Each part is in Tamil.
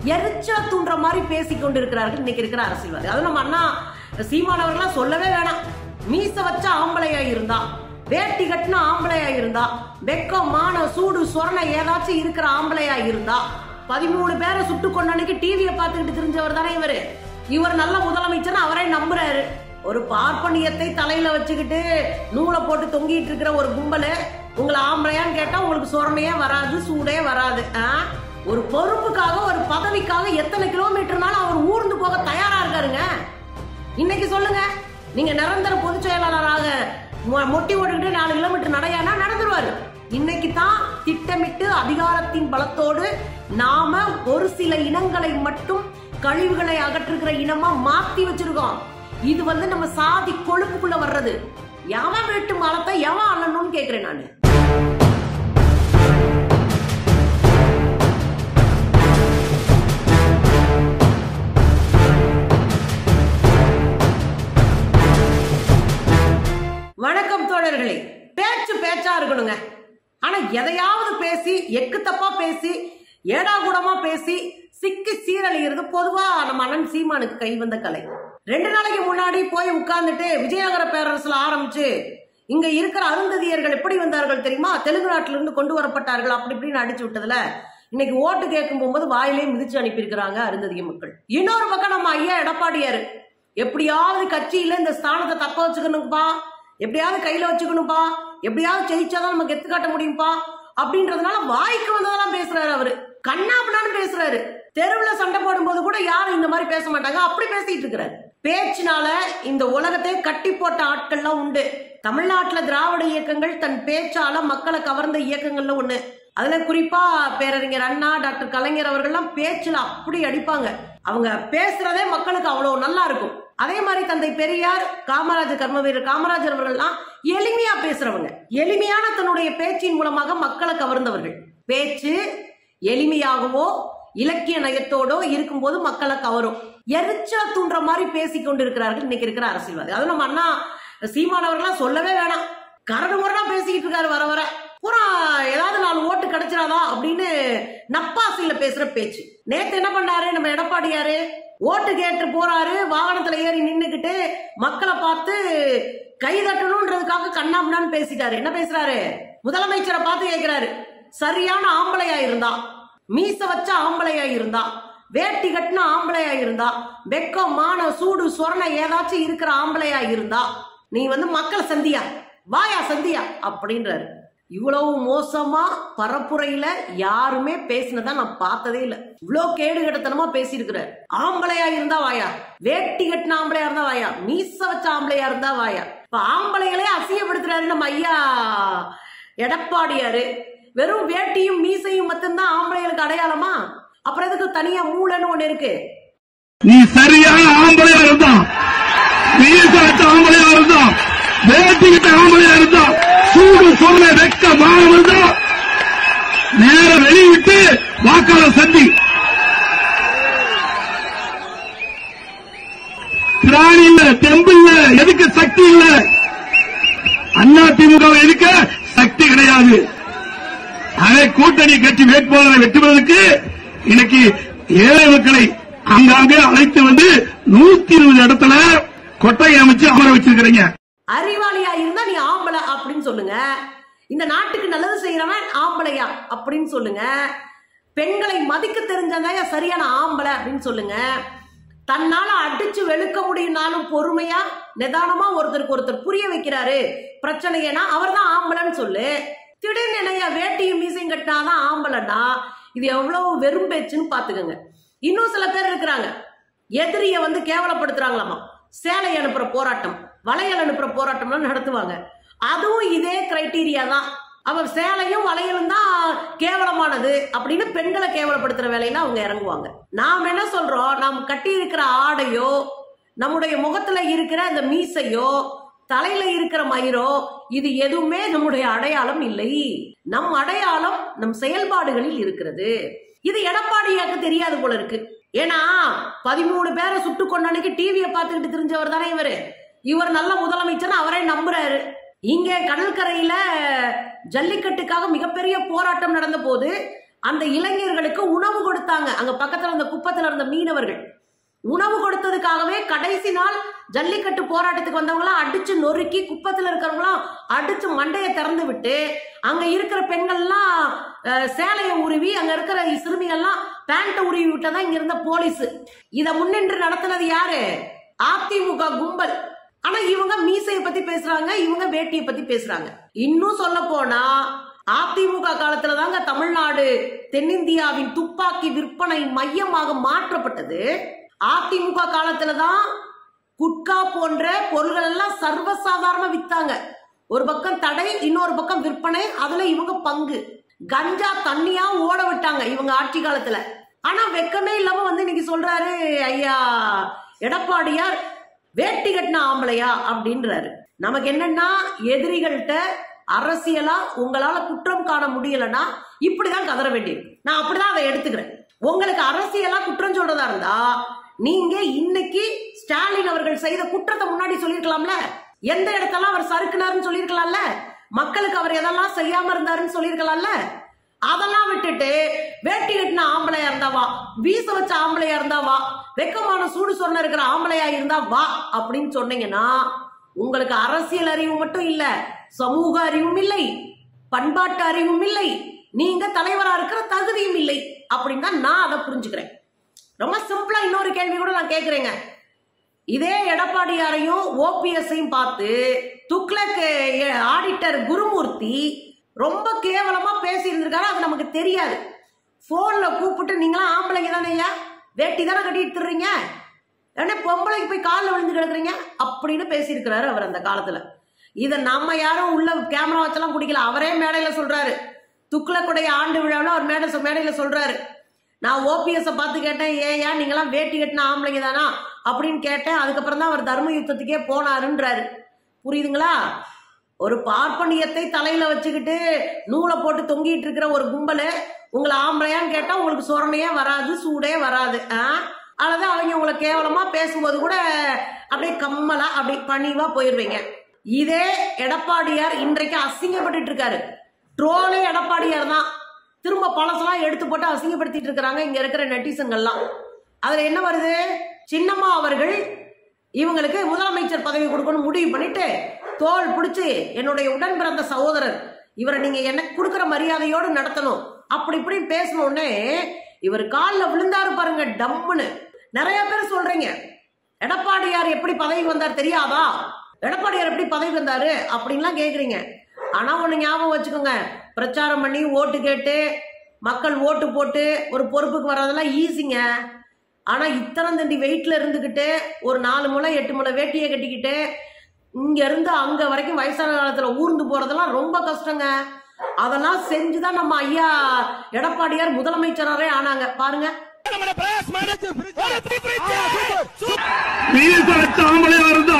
எரிச்சல் தூண்டுற மாதிரி பேசிக் கொண்டிருக்கிறார்கள் இன்னைக்கு இருக்கிற அரசியல்வாதி அது நம்ம அண்ணா சீமானவர்கள்லாம் சொல்லவே வேணாம் மீச வச்ச ஆம்பளையா இருந்தா வேட்டி கட்டின ஆம்பளையா இருந்தா வெக்கம் மான சூடு சொரணை ஏதாச்சும் இருக்கிற ஆம்பளையா இருந்தா பதிமூணு பேரை சுட்டு கொண்ட அன்னைக்கு டிவியை பார்த்துக்கிட்டு தெரிஞ்சவர் தானே இவரு இவர் நல்ல முதலமைச்சர் அவரே நம்புறாரு ஒரு பார்ப்பனியத்தை தலையில வச்சுக்கிட்டு நூலை போட்டு தொங்கிட்டு இருக்கிற ஒரு கும்பலு உங்களை ஆம்பளையான்னு கேட்டா உங்களுக்கு சொரணையே வராது சூடே வராது ஆ? ஒரு பொறுப்புக்காக ஒரு பதவிக்காக எத்தனை கிலோமீட்டர்னாலும் அவர் ஊர்ந்து போக தயாரா இருக்காருங்க இன்னைக்கு சொல்லுங்க நீங்க நிரந்தர பொதுச் செயலாளராக மொ- மொட்டி ஓட்டுக்கிட்டு நாலு கிலோமீட்டர் நடையானா நடந்துருவாரு இன்னைக்கு தான் திட்டமிட்டு அதிகாரத்தின் பலத்தோடு நாம ஒரு சில இனங்களை மட்டும் கழிவுகளை அகற்றுகிற இனமா மாத்தி வச்சிருக்கோம் இது வந்து நம்ம சாதி கொழுப்புக்குள்ள வர்றது எவன் வீட்டு மரத்தை எவன் அள்ளணும்னு கேக்குறேன் நானு வணக்கம் தோழர்களே பேச்சு பேச்சா இருக்கணுங்க ஆனா எதையாவது பேசி எக்கு தப்பா பேசி ஏடா கூடமா பேசி சிக்கி சீரழிகிறது பொதுவா நம்ம அண்ணன் சீமானுக்கு கை வந்த கலை ரெண்டு நாளைக்கு முன்னாடி போய் உட்கார்ந்துட்டு விஜயநகர பேரரசுல ஆரம்பிச்சு இங்க இருக்கிற அருந்ததியர்கள் எப்படி வந்தார்கள் தெரியுமா தெலுங்கு நாட்டில இருந்து கொண்டு வரப்பட்டார்கள் அப்படி இப்படின்னு அடிச்சு விட்டதுல இன்னைக்கு ஓட்டு கேட்கும் போகும்போது வாயிலே மிதிச்சு அனுப்பியிருக்கிறாங்க அருந்ததிய மக்கள் இன்னொரு பக்கம் நம்ம ஐயா எடப்பாடியாரு எப்படியாவது கட்சியில இந்த ஸ்தானத்தை தக்க வச்சுக்கணும்ப்பா எப்படியாவது கையில வச்சுக்கணும்ப்பா எப்படியாவது ஜெயிச்சாதான் நமக்கு எத்து காட்ட முடியும்ப்பா அப்படின்றதுனால வாய்க்கு வந்ததெல்லாம் பேசுறாரு அவரு கண்ணாபுனான்னு பேசுறாரு தெருவுல சண்டை போடும்போது கூட யாரும் இந்த மாதிரி பேச மாட்டாங்க அப்படி பேசிட்டு இருக்கிறாரு பேச்சினால இந்த உலகத்தை கட்டி போட்ட ஆட்கள்லாம் உண்டு தமிழ்நாட்டுல திராவிட இயக்கங்கள் தன் பேச்சால மக்களை கவர்ந்த இயக்கங்கள்ல ஒண்ணு அதுல குறிப்பா பேரறிஞர் அண்ணா டாக்டர் கலைஞர் அவர்கள்லாம் பேச்சுல அப்படி அடிப்பாங்க அவங்க பேசுறதே மக்களுக்கு அவ்வளவு நல்லா இருக்கும் அதே மாதிரி தந்தை பெரியார் காமராஜர் கர்மவீரர் காமராஜர் அவர்கள்லாம் எளிமையா பேசுறவங்க எளிமையான தன்னுடைய பேச்சின் மூலமாக மக்களை கவர்ந்தவர்கள் பேச்சு எளிமையாகவோ இலக்கிய நயத்தோடோ இருக்கும்போது மக்களை கவரும் எரிச்சல் தூண்டுற மாதிரி பேசிக் கொண்டிருக்கிறார்கள் இன்னைக்கு இருக்கிற அரசியல்வாதி அது நம்ம அண்ணா சீமானவர்கள்லாம் சொல்லவே வேணாம் கரடு முரடா பேசிக்கிட்டு இருக்காரு வர வர பூரா ஏதாவது நாலு ஓட்டு கிடைச்சிடாதா அப்படின்னு நப்பாசையில பேசுற பேச்சு நேத்து என்ன பண்ணாரு நம்ம எடப்பாடியாரு ஓட்டு கேட்டு போறாரு வாகனத்துல ஏறி நின்னுக்கிட்டு மக்களை பார்த்து கை தட்டணும்ன்றதுக்காக கண்ணாமண்ணான்னு பேசிட்டாரு என்ன பேசுறாரு முதலமைச்சரை பார்த்து கேட்கிறாரு சரியான ஆம்பளையா இருந்தா மீச வச்ச ஆம்பளையா இருந்தா வேட்டி கட்டின ஆம்பளையா இருந்தா வெக்கம் மான சூடு சொரணை ஏதாச்சும் இருக்கிற ஆம்பளையா இருந்தா நீ வந்து மக்களை சந்தியா வாயா சந்தியா அப்படின்றாரு இவ்வளவு மோசமா பரப்புரையில யாருமே பேசினதா நான் பார்த்ததே இல்ல இவ்வளவு கேடு கட்டத்தனமா பேசியிருக்கிறார் ஆம்பளையா இருந்தா வாயா வேட்டி கட்டின ஆம்பளையா இருந்தா வாயா மீச வச்ச ஆம்பளையா இருந்தா வாயா இப்ப ஆம்பளைகளே அசியப்படுத்துறாரு நம்ம ஐயா எடப்பாடியாரு வெறும் வேட்டியும் மீசையும் மட்டும்தான் ஆம்பளைகளுக்கு அடையாளமா அப்புறம் எதுக்கு தனியா மூளைன்னு ஒண்ணு இருக்கு நீ சரியான ஆம்பளையா இருந்தா வீசாட்ட ஆம்பளையா இருந்தா வேட்டிக்கிட்ட ஆம்பளையா இருந்தா சூடு சொல்ல வெக்க மானம் இருந்தா நேர வெளியிட்டு வாக்காளர் சந்தி திராணி இல்ல தெம்பு இல்ல எதுக்கு சக்தி இல்ல அண்ணா திமுக எதுக்க சக்தி கிடையாது அதை கூட்டணி கட்சி வேட்பாளரை வெட்டுவதற்கு இன்னைக்கு ஏழை மக்களை அங்காங்கே அழைத்து வந்து நூத்தி இருபது இடத்துல கொட்டை அமைச்சு அமர வச்சிருக்கிறீங்க அறிவாளியா இருந்தா நீ ஆம்பளை அப்படின்னு சொல்லுங்க இந்த நாட்டுக்கு நல்லது செய்யறவன் ஆம்பளையா அப்படின்னு சொல்லுங்க பெண்களை மதிக்க தெரிஞ்சதாயா சரியான ஆம்பளை அப்படின்னு சொல்லுங்க தன்னால அடிச்சு வெளுக்க முடியும்னாலும் பொறுமையா நிதானமா ஒருத்தருக்கு ஒருத்தர் புரிய வைக்கிறாரு பிரச்சனைனா அவர் தான் ஆம்பளைன்னு சொல்லு திடீர்னு என்னையா வேட்டியும் மீசையும் கட்டினாதான் ஆம்பளைன்னா இது எவ்வளவு வெறும் பேச்சுன்னு பாத்துக்கோங்க இன்னும் சில பேர் இருக்கிறாங்க எதிரிய வந்து கேவலப்படுத்துறாங்களாமா சேலை அனுப்புற போராட்டம் வளையல் அனுப்புற போராட்டம்லாம் நடத்துவாங்க அதுவும் இதே கிரைட்டீரியா தான் அவர் சேலையும் வளையலும் தான் கேவலமானது அப்படின்னு பெண்களை கேவலப்படுத்துற வேலையில அவங்க இறங்குவாங்க நாம் என்ன சொல்றோம் நாம் கட்டி இருக்கிற ஆடையோ நம்முடைய முகத்துல இருக்கிற இந்த மீசையோ தலையில இருக்கிற மயிரோ இது எதுவுமே நம்முடைய அடையாளம் இல்லை நம் அடையாளம் நம் செயல்பாடுகளில் இருக்கிறது இது எடப்பாடியாக்கு தெரியாது போல இருக்கு ஏன்னா பதிமூணு பேரை சுட்டு கொண்ட அன்னைக்கு டிவியை பார்த்துக்கிட்டு தெரிஞ்சவர் தானே இவரு இவர் நல்ல முதலமைச்சர் அவரே நம்புறாரு இங்க கடற்கரையில ஜல்லிக்கட்டுக்காக மிகப்பெரிய போராட்டம் நடந்த போது அந்த இளைஞர்களுக்கு உணவு கொடுத்தாங்க அங்க பக்கத்துல இருந்த குப்பத்துல இருந்த மீனவர்கள் உணவு கொடுத்ததுக்காகவே கடைசி நாள் ஜல்லிக்கட்டு போராட்டத்துக்கு வந்தவங்களாம் அடிச்சு நொறுக்கி குப்பத்துல இருக்கிறவங்களாம் அடிச்சு மண்டையை திறந்து விட்டு அங்க இருக்கிற பெண்கள்லாம் அஹ், சேலையை உருவி அங்க இருக்கிற சிறுமிகள்லாம் பேண்ட்டை உருவி விட்டதா இங்க இருந்த போலீஸ் இத முன்னின்று நடத்துனது யாரு அதிமுக கும்பல் ஆனா இவங்க மீசையை பத்தி பேசுறாங்க இவங்க வேட்டியை பத்தி பேசுறாங்க இன்னும் சொல்ல போனா அதிமுக காலத்துல தாங்க தமிழ்நாடு தென்னிந்தியாவின் துப்பாக்கி விற்பனை மையமாக மாற்றப்பட்டது அதிமுக காலத்துல தான் குட்கா போன்ற பொருள்கள் எல்லாம் சர்வசாதாரண வித்தாங்க ஒரு பக்கம் தடை இன்னொரு பக்கம் விற்பனை அதுல இவங்க பங்கு கஞ்சா தண்ணியா ஓட விட்டாங்க இவங்க ஆட்சி காலத்துல ஆனா வெக்கமே இல்லாம வந்து இன்னைக்கு சொல்றாரு ஐயா எடப்பாடியார் வேட்டி கட்டின ஆம்பளையா அப்படின்றாரு நமக்கு என்னன்னா எதிரிகள்கிட்ட அரசியலா உங்களால குற்றம் காண முடியலன்னா இப்படிதான் கதற வேண்டியது நான் அப்படிதான் அதை எடுத்துக்கிறேன் உங்களுக்கு அரசியலா குற்றம் சொல்றதா இருந்தா நீங்க இன்னைக்கு ஸ்டாலின் அவர்கள் செய்த குற்றத்தை முன்னாடி சொல்லிருக்கலாம்ல எந்த இடத்தெல்லாம் அவர் சறுக்குனாருன்னு சொல்லிருக்கலாம்ல மக்களுக்கு அவர் எதெல்லாம் செய்யாம இருந்தாருன்னு சொல்லிருக்கலாம்ல அதெல்லாம் விட்டுட்டு வேட்டி கட்டின ஆம்பளையா இருந்தா வா வீச வச்ச ஆம்பளையா இருந்தா வா வெக்கமான சூடு சொன்ன இருக்கிற ஆம்பளையா இருந்தா வா அப்படின்னு சொன்னீங்கன்னா உங்களுக்கு அரசியல் அறிவு மட்டும் இல்ல சமூக அறிவும் இல்லை பண்பாட்டு அறிவும் இல்லை நீங்க தலைவரா இருக்கிற தகுதியும் இல்லை அப்படின்னு தான் நான் அதை புரிஞ்சுக்கிறேன் ரொம்ப சிம்பிளா இன்னொரு கேள்வி கூட நான் கேக்குறேங்க இதே எடப்பாடியாரையும் ஓபிஎஸ்ஸையும் பார்த்து துக்ளக் ஆடிட்டர் குருமூர்த்தி ரொம்ப கேவலமா பேசி இருந்திருக்காரு அது நமக்கு தெரியாது போன்ல கூப்பிட்டு நீங்களாம் ஆம்பளைங்க தானே ஐயா வேட்டி தானே கட்டிட்டு திர்றீங்க ஏன்னா பொம்பளைக்கு போய் காலில் விழுந்து கிடக்குறீங்க அப்படின்னு பேசியிருக்கிறாரு அவர் அந்த காலத்துல இதை நம்ம யாரும் உள்ள கேமரா வச்செல்லாம் குடிக்கல அவரே மேடையில சொல்றாரு துக்ளக்குடைய ஆண்டு விழாவில் அவர் மேடை மேடையில சொல்றாரு நான் ஓபிஎஸ் பார்த்து கேட்டேன் ஏயா நீங்களாம் வேட்டி கட்டின ஆம்பளைங்க தானா அப்படின்னு கேட்டேன் அதுக்கப்புறம் தான் அவர் தர்ம யுத்தத்துக்கே போனாருன்றாரு புரியுதுங்களா ஒரு பார்ப்பனியத்தை தலையில வச்சுக்கிட்டு நூலை போட்டு தொங்கிட்டு இருக்கிற ஒரு கும்பல் உங்களை ஆம்பளையான்னு கேட்டா உங்களுக்கு சொரணையே வராது சூடே வராது ஆ அல்லது அவங்க உங்களை கேவலமா பேசும்போது கூட அப்படியே கம்மலா அப்படி பணிவா போயிருவீங்க இதே எடப்பாடியார் இன்றைக்கு அசிங்கப்பட்டுட்டு இருக்காரு ட்ரோலே எடப்பாடியார் தான் திரும்ப பழசெல்லாம் எடுத்து போட்டு அசிங்கப்படுத்திட்டு இருக்கிறாங்க இங்க இருக்கிற நெட்டிசன்கள்லாம் அதுல என்ன வருது சின்னம்மா அவர்கள் இவங்களுக்கு முதலமைச்சர் பதவி கொடுக்கணும் முடிவு பண்ணிட்டு தோல் பிடிச்சு என்னுடைய உடன் பிறந்த சகோதரர் இவரை நீங்க எனக்கு கொடுக்கிற மரியாதையோடு நடத்தணும் அப்படி இப்படி பேசணுன்னே இவர் காலில் விழுந்தாரு பாருங்க டம்முன்னு நிறைய பேர் சொல்றீங்க எடப்பாடியார் எப்படி பதவிக்கு வந்தார் தெரியாதா எடப்பாடியார் எப்படி பதவிக்கு வந்தாரு அப்படின்லாம் கேக்குறீங்க ஆனா ஒண்ணு ஞாபகம் வச்சுக்கோங்க பிரச்சாரம் பண்ணி ஓட்டு கேட்டு மக்கள் ஓட்டு போட்டு ஒரு பொறுப்புக்கு வர்றதெல்லாம் ஈஸிங்க ஆனா இத்தனை தண்டி வெயிட்ல இருந்துகிட்டு ஒரு நாலு முளை எட்டு முளை வேட்டியை கட்டிக்கிட்டு இங்க இருந்து அங்க வரைக்கும் வயசான காலத்துல ஊர்ந்து போறதெல்லாம் ரொம்ப கஷ்டங்க அதெல்லாம் செஞ்சுதான் நம்ம ஐயா எடப்பாடியார் முதலமைச்சராரே ஆனாங்க பாருங்க வீச வச்ச ஆம்பளையா இருந்தா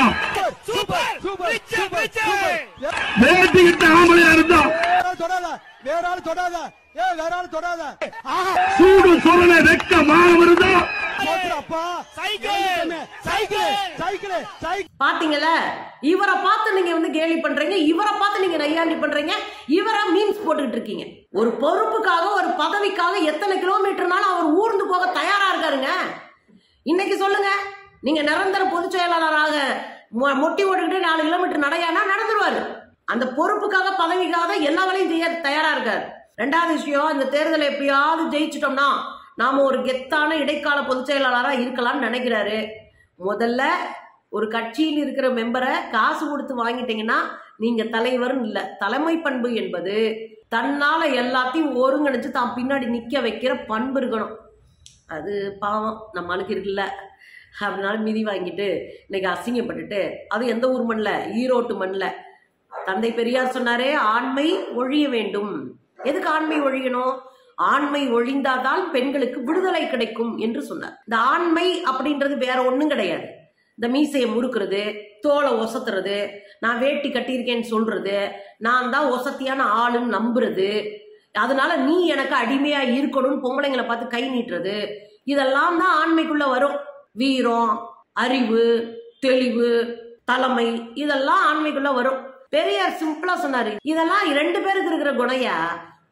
வேட்டி கிட்ட ஆம்பளையா இருந்தா வேற ஆள் தொடாத ஏ வேற ஆள் தொடாத ஆஹா சூடு சொரண வெக்க மானம் இருந்தா போத்துறப்பா சைக்கிள் சைக்கிள் சைக்கிள் சைக்கிள் பாத்தீங்கல்ல இவரை பார்த்து நீங்க வந்து கேலி பண்றீங்க இவரை பார்த்து நீங்க நையாண்டி பண்றீங்க இவரை மீன்ஸ் போட்டுக்கிட்டு இருக்கீங்க ஒரு பொறுப்புக்காக ஒரு பதவிக்காக எத்தனை கிலோமீட்டர்னாலும் அவர் ஊர்ந்து போக தயாரா இருக்காருங்க இன்னைக்கு சொல்லுங்க நீங்க நிரந்தர பொதுச் செயலாளராக மொ- மொட்டி ஓட்டுக்கிட்டு நாலு கிலோமீட்டர் நடையானா நடந்துருவாரு அந்த பொறுப்புக்காக பதவிக்காக எல்லா வேலையும் செய்ய தயாரா இருக்காரு ரெண்டாவது விஷயம் இந்த தேர்தலை எப்படியாவது ஜெயிச்சிட்டோம்னா நாம ஒரு கெத்தான இடைக்கால பொதுச் செயலாளரா இருக்கலாம்னு நினைக்கிறாரு முதல்ல ஒரு கட்சியில் இருக்கிற மெம்பரை காசு கொடுத்து வாங்கிட்டீங்கன்னா நீங்க தலைவர்னு இல்ல தலைமை பண்பு என்பது தன்னால எல்லாத்தையும் ஒருங்கிணைச்சு தான் பின்னாடி நிக்க வைக்கிற பண்பு இருக்கணும் அது பாவம் நம்ம ஆளுக்கு இருக்குல்ல அதனால மிதி வாங்கிட்டு இன்னைக்கு அசிங்கப்பட்டுட்டு அது எந்த ஊர் மண்ணில் ஈரோட்டு மண்ணில் தந்தை பெரியார் சொன்னாரே ஆண்மை ஒழிய வேண்டும் எதுக்கு ஆண்மை ஒழியணும் ஆண்மை ஒழிந்தாதான் பெண்களுக்கு விடுதலை கிடைக்கும் என்று சொன்னார் இந்த ஆண்மை அப்படின்றது வேற ஒண்ணும் கிடையாது இந்த மீசையை முறுக்குறது தோலை ஒசத்துறது நான் வேட்டி கட்டியிருக்கேன்னு சொல்றது நான் தான் ஒசத்தியான ஆளுன்னு நம்புறது அதனால நீ எனக்கு அடிமையா இருக்கணும்னு பொம்பளைங்களை பார்த்து கை நீட்டுறது இதெல்லாம் தான் ஆண்மைக்குள்ள வரும் வீரம் அறிவு தெளிவு தலைமை இதெல்லாம் ஆண்மைக்குள்ள வரும் பெரியார் சிம்பிளா சொன்னாரு இதெல்லாம் ரெண்டு பேருக்கு இருக்கிற குணையா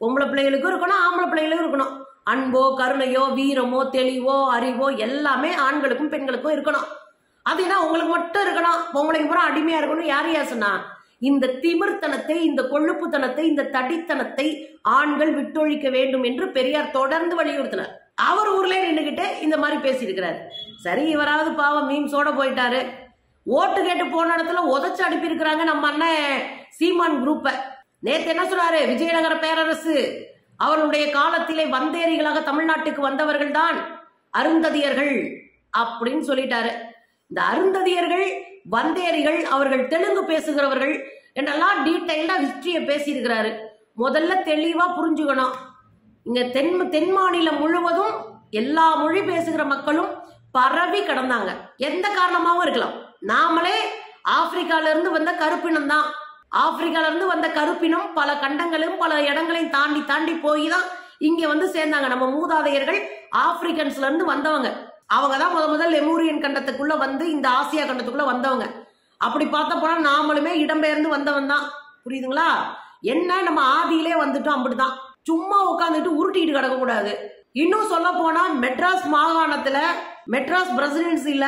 பொம்பளை பிள்ளைகளுக்கும் இருக்கணும் ஆம்பளை பிள்ளைகளுக்கும் இருக்கணும் அன்போ கருணையோ வீரமோ தெளிவோ அறிவோ எல்லாமே ஆண்களுக்கும் பெண்களுக்கும் இருக்கணும் அதுனா உங்களுக்கு மட்டும் இருக்கணும் பொம்பளைங்க பூரா அடிமையா இருக்கணும் யார் யார் சொன்னா இந்த திமிர்த்தனத்தை இந்த கொழுப்புத்தனத்தை இந்த தடித்தனத்தை ஆண்கள் விட்டொழிக்க வேண்டும் என்று பெரியார் தொடர்ந்து வலியுறுத்தினார் அவர் ஊர்லயே நின்றுகிட்டு இந்த மாதிரி பேசியிருக்கிறார் சரி இவராவது பாவம் மீம்ஸோட போயிட்டாரு ஓட்டு கேட்டு போன இடத்துல உதச்சு அனுப்பியிருக்கிறாங்க நம்ம அண்ணன் சீமான் குரூப்பை நேத்து என்ன சொன்னாரு விஜயநகர பேரரசு அவருடைய காலத்திலே வந்தேரிகளாக தமிழ்நாட்டுக்கு வந்தவர்கள் தான் அருந்ததியர்கள் அப்படின்னு சொல்லிட்டாரு இந்த அருந்ததியர்கள் வந்தேரிகள் அவர்கள் தெலுங்கு பேசுகிறவர்கள் என்றெல்லாம் டீட்டெயில்டா ஹிஸ்டரியை பேசியிருக்கிறாரு முதல்ல தெளிவா புரிஞ்சுக்கணும் இங்க தென் தென் மாநிலம் முழுவதும் எல்லா மொழி பேசுகிற மக்களும் பரவி கிடந்தாங்க எந்த காரணமாகவும் இருக்கலாம் நாமளே ஆப்பிரிக்கால இருந்து வந்த கருப்பினம் தான் ஆப்பிரிக்கால இருந்து வந்த கருப்பினம் பல கண்டங்களையும் பல இடங்களையும் தாண்டி தாண்டி போய் தான் இங்க வந்து சேர்ந்தாங்க நம்ம மூதாதையர்கள் ஆப்பிரிக்கன்ஸ்ல இருந்து வந்தவங்க அவங்க தான் முத முதல் லெமூரியன் கண்டத்துக்குள்ள வந்து இந்த ஆசியா கண்டத்துக்குள்ள வந்தவங்க அப்படி பார்த்த போனா நாமளுமே இடம்பெயர்ந்து வந்தவன் தான் புரியுதுங்களா என்ன நம்ம ஆதியிலே வந்துட்டோம் அப்படிதான் சும்மா உட்காந்துட்டு உருட்டிட்டு கிடக்க கூடாது இன்னும் சொல்ல போனா மெட்ராஸ் மாகாணத்துல மெட்ராஸ் பிரசிடென்சில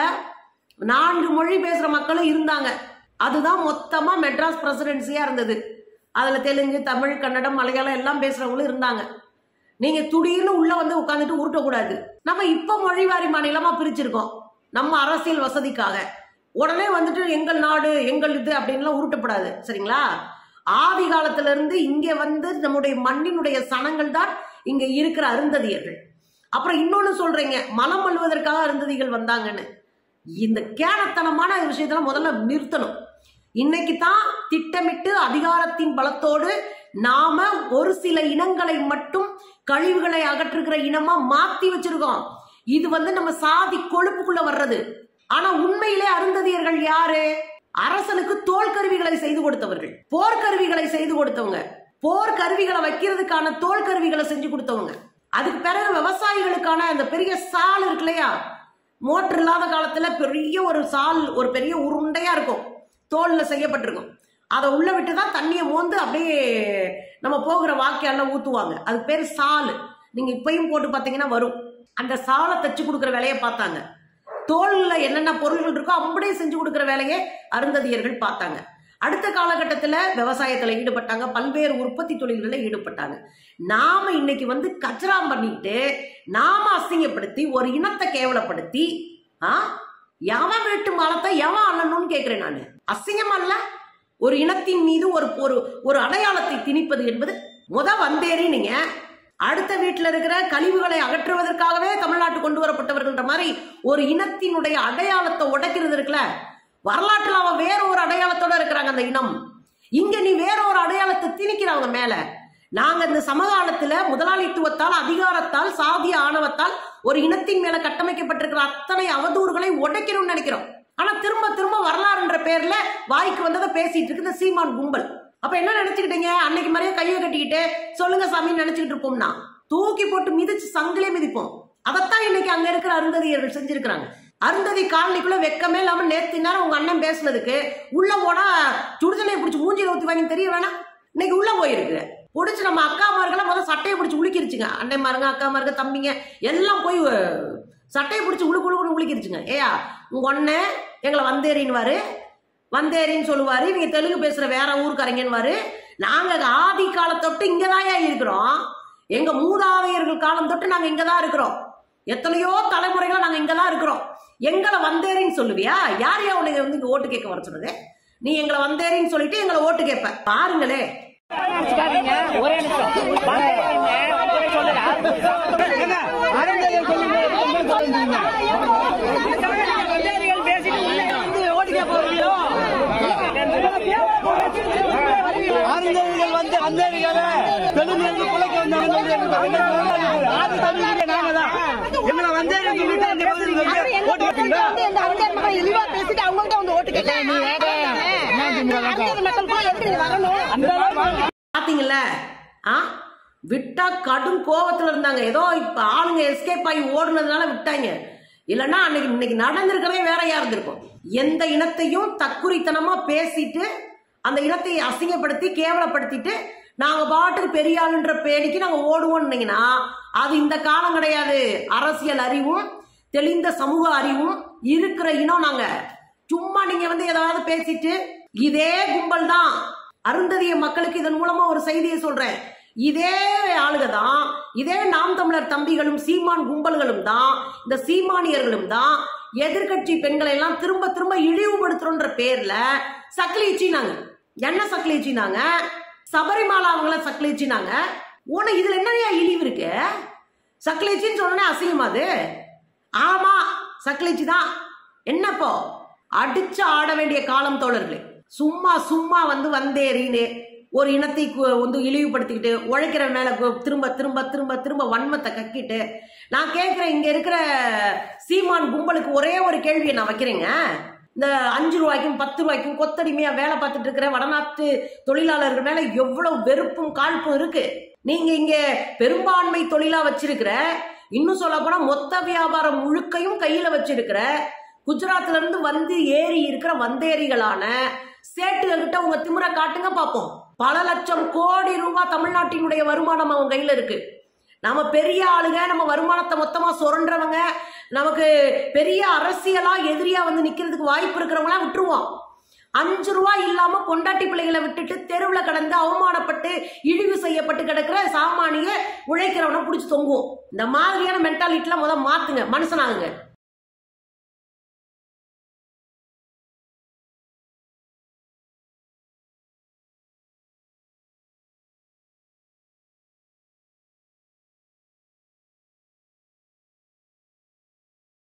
நான்கு மொழி பேசுற மக்களும் இருந்தாங்க அதுதான் மொத்தமா மெட்ராஸ் பிரசிடென்சியா இருந்தது அதுல தெலுங்கு தமிழ் கன்னடம் மலையாளம் எல்லாம் பேசுறவங்களும் இருந்தாங்க நீங்க துடின்னு உள்ள வந்து உட்காந்துட்டு உருட்டக்கூடாது நம்ம இப்ப மொழிவாரி மாநிலமா பிரிச்சிருக்கோம் நம்ம அரசியல் வசதிக்காக உடனே வந்துட்டு எங்கள் நாடு எங்கள் இது அப்படின்லாம் உருட்டப்படாது சரிங்களா ஆதி காலத்துல இருந்து இங்க வந்து நம்முடைய மண்ணினுடைய சனங்கள் தான் இங்க இருக்கிற அருந்ததியர்கள் அப்புறம் இன்னொன்னு சொல்றீங்க மலம் அள்ளுவதற்காக அருந்ததிகள் வந்தாங்கன்னு இந்த கேனத்தனமான விஷயத்தெல்லாம் முதல்ல நிறுத்தணும் இன்னைக்கு தான் திட்டமிட்டு அதிகாரத்தின் பலத்தோடு நாம ஒரு சில இனங்களை மட்டும் கழிவுகளை அகற்றுகிற இனமா மாத்தி வச்சிருக்கோம் இது வந்து நம்ம சாதி கொழுப்புக்குள்ள வர்றது ஆனா உண்மையிலே அருந்ததியர்கள் யாரு அரசனுக்கு தோல் கருவிகளை செய்து கொடுத்தவர்கள் போர் கருவிகளை செய்து கொடுத்தவங்க போர் கருவிகளை வைக்கிறதுக்கான தோல் கருவிகளை செஞ்சு கொடுத்தவங்க அதுக்கு பிறகு விவசாயிகளுக்கான அந்த பெரிய சால் இருக்கு இல்லையா மோட்டர் இல்லாத காலத்துல பெரிய ஒரு சால் ஒரு பெரிய உருண்டையா இருக்கும் தோல்ல செய்யப்பட்டிருக்கும் அதை உள்ள விட்டு தான் தண்ணியை மோந்து அப்படியே நம்ம போகிற வாக்கியால ஊத்துவாங்க அது பேர் சால் நீங்க இப்பயும் போட்டு பார்த்தீங்கன்னா வரும் அந்த சாலை தச்சு கொடுக்குற வேலையை பார்த்தாங்க தோல்ல என்னென்ன பொருள்கள் இருக்கோ அப்படியே செஞ்சு கொடுக்குற வேலையை அருந்ததியர்கள் பார்த்தாங்க அடுத்த காலகட்டத்தில் விவசாயத்தில் ஈடுபட்டாங்க பல்வேறு உற்பத்தி தொழில்களில் ஈடுபட்டாங்க நாம இன்னைக்கு வந்து கச்சராம் பண்ணிட்டு நாம அசிங்கப்படுத்தி ஒரு இனத்தை கேவலப்படுத்தி ஆ எவன் வீட்டு மலத்தை எவன் அண்ணனும்னு கேட்கிறேன் நான் அசிங்கம் அல்ல ஒரு இனத்தின் மீது ஒரு ஒரு ஒரு அடையாளத்தை திணிப்பது என்பது முத வந்தேறி நீங்க அடுத்த வீட்டில் இருக்கிற கழிவுகளை அகற்றுவதற்காகவே தமிழ்நாட்டு கொண்டு வரப்பட்டவர்கள்ன்ற மாதிரி ஒரு இனத்தினுடைய அடையாளத்தை உடைக்கிறது இருக்குல்ல வரலாற்றில் அவன் வேற ஒரு அடையாளத்தோட இருக்கிறாங்க அந்த இனம் இங்க நீ வேற ஒரு அடையாளத்தை திணிக்கிறவங்க மேல நாங்க இந்த சமகாலத்துல முதலாளித்துவத்தால் அதிகாரத்தால் சாதிய ஆணவத்தால் ஒரு இனத்தின் மேல கட்டமைக்கப்பட்டிருக்கிற அத்தனை அவதூறுகளை உடைக்கணும்னு நினைக்கிறோம் ஆனா திரும்ப திரும்ப வரலாறுன்ற பேர்ல வாய்க்கு வந்ததை பேசிட்டு இருக்கு இந்த சீமான் கும்பல் அப்ப என்ன நினைச்சுக்கிட்டீங்க அன்னைக்கு மாதிரியே கையை கட்டிக்கிட்டு சொல்லுங்க சாமி நினைச்சுக்கிட்டு இருப்போம்னா தூக்கி போட்டு மிதிச்சு சங்கிலே மிதிப்போம் அதைத்தான் இன்னைக்கு அங்க இருக்கிற அருந்ததியர்கள் செஞ்சிருக்கிறாங்க அருந்ததி காலனிக்குள்ள வெக்கமே இல்லாம நேத்து நேரம் உங்க அண்ணன் பேசுனதுக்கு உள்ள போனா சுடுதலையை பிடிச்சி மூஞ்சில ஊத்தி வாங்கி தெரிய வேணாம் இன்னைக்கு உள்ள போயிருக்கு பிடிச்சி நம்ம அக்காமார்கள்லாம் முதல்ல சட்டையை பிடிச்சி உளுக்கிருச்சுங்க அண்ணன்மாருங்க அக்காமாருங்க தம்பிங்க எல்லாம் போய் அஹ், சட்டையை பிடிச்சி உழுக்கு உழுக்குன்னு உளுக்கிருச்சுங்க ஏயா உங்க ஒண்ணு எங்களை வந்தேறின்வாரு வந்தேரின்னு சொல்லுவாரு இவங்க தெலுங்கு பேசுற வேற ஊருக்காரங்கன்னுவாரு நாங்க ஆதி காலத்தொட்டு இங்கதாயா இருக்கிறோம் எங்க மூதாதையர்கள் காலம் தொட்டு நாங்க இங்கதான் இருக்கிறோம் எத்தனையோ தலைமுறைகளா நாங்க இங்கதான் இருக்கிறோம் எங்களை வந்தேரின்னு சொல்லுவியா யார் யா உன்னை வந்து இங்க ஓட்டு கேட்க வர சொன்னது நீ எங்களை வந்தேரின்னு சொல்லிட்டு எங்களை ஓட்டு கேட்ப பாருங்களே ஒரே நிமிஷம் அறிஞர்கள் வந்து வந்தேரிகள தெலுங்கு பிள்ளைக்கு வந்தாங்க ஆதி தமிழ்ல நாங்க தான் எங்களை வந்தேரி சொல்லிட்டு அந்த பகுதியில் வந்து ஓட்டு கேட்பீங்களா இந்த அரசியல் மக்களை இழிவா பேசிட்டு அவங்கள்ட்ட வந்து ஓட்டு கேட்டேன் அரசியல் மக்கள் கூட எதுக்கு நீ வரணும் பாத்தீங்கல்ல ஆ விட்டா கடும் கோவத்துல இருந்தாங்க ஏதோ இப்ப ஆளுங்க எஸ்கேப் ஆகி ஓடுனதுனால விட்டாங்க இல்லைன்னா அன்னைக்கு இன்னைக்கு நடந்திருக்கிறதே வேறையா இருந்திருக்கும் எந்த இனத்தையும் தக்குரித்தனமா பேசிட்டு அந்த இனத்தை அசிங்கப்படுத்தி கேவலப்படுத்திட்டு நாங்க பாட்டுக்கு பெரிய ஆளுன்ற பேடிக்கு நாங்க ஓடுவோம்னீங்கன்னா அது இந்த காலம் கிடையாது அரசியல் அறிவும் தெளிந்த சமூக அறிவும் இருக்கிற இனம் நாங்க சும்மா நீங்க வந்து ஏதாவது பேசிட்டு இதே கும்பல் தான் அருந்ததிய மக்களுக்கு இதன் மூலமா ஒரு செய்தியை சொல்றேன் இதே ஆளுக தான் இதே நாம் தமிழர் தம்பிகளும் சீமான் கும்பல்களும் தான் இந்த சீமானியர்களும் தான் எதிர்கட்சி பெண்களை எல்லாம் திரும்ப திரும்ப இழிவுபடுத்துறோன்ற பேர்ல சக்லீச்சினாங்க என்ன சக்லீச்சினாங்க சபரிமாலா அவங்கள சக்லீச்சினாங்க உன இதுல என்னையா இழிவு இருக்கு சக்லீச்சின்னு சொன்னே அசிங்கமா அது ஆமா சக்லீச்சி தான் என்னப்போ அடிச்சு ஆட வேண்டிய காலம் தோழர்களே சும்மா சும்மா வந்து வந்தேறின்னு ஒரு இனத்தை கு- வந்து இழிவுபடுத்திக்கிட்டு உழைக்கிற மேல கு- திரும்ப திரும்ப திரும்ப திரும்ப வன்மத்தை கக்கிட்டு நான் கேட்கிறேன் இங்க இருக்கிற சீமான் கும்பலுக்கு ஒரே ஒரு கேள்வியை நான் வைக்கிறேங்க இந்த அஞ்சு ரூபாய்க்கும் பத்து ரூபாய்க்கும் கொத்தடிமையா வேலை பார்த்துட்டு இருக்கிற வடநாட்டு தொழிலாளர்கள் மேல எவ்வளவு வெறுப்பும் காழ்ப்பும் இருக்கு நீங்க இங்க பெரும்பான்மை தொழிலா வச்சிருக்கிற இன்னும் சொல்ல போனா மொத்த வியாபாரம் முழுக்கையும் கையில வச்சிருக்கிற குஜராத்ல இருந்து வந்து ஏறி இருக்கிற வந்தேரிகளான சேட்டுகிட்ட உங்க திமிர காட்டுங்க பாப்போம் பல லட்சம் கோடி ரூபாய் தமிழ்நாட்டினுடைய வருமானம் அவங்க கையில இருக்கு நாம பெரிய ஆளுங்க நம்ம வருமானத்தை மொத்தமா சுரண்டுறவங்க நமக்கு பெரிய அரசியலா எதிரியா வந்து நிக்கிறதுக்கு வாய்ப்பு இருக்கிறவங்களாம் விட்டுருவோம் அஞ்சு ரூபாய் இல்லாம பொண்டாட்டி பிள்ளைகளை விட்டுட்டு தெருவுல கடந்து அவமானப்பட்டு இழிவு செய்யப்பட்டு கிடக்கிற சாமானிய உழைக்கிறவனை பிடிச்சி தொங்குவோம் இந்த மாதிரியான மென்டாலிட்டில முத மாத்துங்க மனுஷனாகுங்க